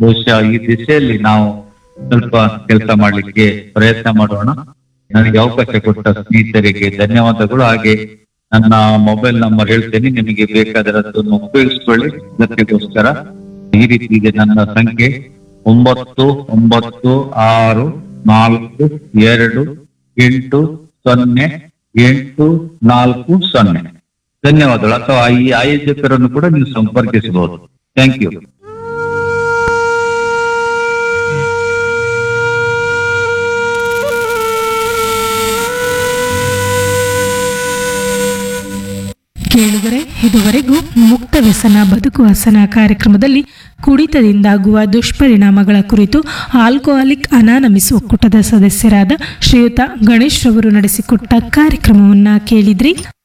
ಬಹುಶಃ ಈ ದಿಶೆಯಲ್ಲಿ ನಾವು ಸ್ವಲ್ಪ ಕೆಲಸ ಮಾಡ್ಲಿಕ್ಕೆ ಪ್ರಯತ್ನ ಮಾಡೋಣ ನನಗೆ ಅವಕಾಶ ಕೊಟ್ಟ ಸ್ನೇಹಿತರಿಗೆ ಧನ್ಯವಾದಗಳು ಹಾಗೆ ನನ್ನ ಮೊಬೈಲ್ ನಂಬರ್ ಹೇಳ್ತೇನೆ ನಿಮಗೆ ಬೇಕಾದರದನ್ನು ಉಪಯೋಗಿಸ್ಕೊಳ್ಳಿ ಅದಕ್ಕೋಸ್ಕರ ಈ ರೀತಿ ಇದೆ ನನ್ನ ಸಂಖ್ಯೆ ಒಂಬತ್ತು ಒಂಬತ್ತು ಆರು ನಾಲ್ಕು ಎರಡು ಎಂಟು ಸೊನ್ನೆ ಎಂಟು ನಾಲ್ಕು ಸೊನ್ನೆ ಧನ್ಯವಾದಗಳು ಅಥವಾ ಈ ಆಯೋಜಕರನ್ನು ಕೂಡ ನೀವು ಸಂಪರ್ಕಿಸಬಹುದು ಥ್ಯಾಂಕ್ ಯು ಕೇಳುಗರೆ ಇದುವರೆಗೂ ಮುಕ್ತ ವ್ಯಸನ ಬದುಕು ವ್ಯಸನ ಕಾರ್ಯಕ್ರಮದಲ್ಲಿ ಕುಡಿತದಿಂದಾಗುವ ದುಷ್ಪರಿಣಾಮಗಳ ಕುರಿತು ಆಲ್ಕೋಹಾಲಿಕ್ ಅನಾನಮಿಸ್ ಒಕ್ಕೂಟದ ಸದಸ್ಯರಾದ ಶ್ರೀಯುತ ಗಣೇಶ್ ರವರು ನಡೆಸಿಕೊಟ್ಟ ಕಾರ್ಯಕ್ರಮವನ್ನ ಕೇಳಿದ್ರಿ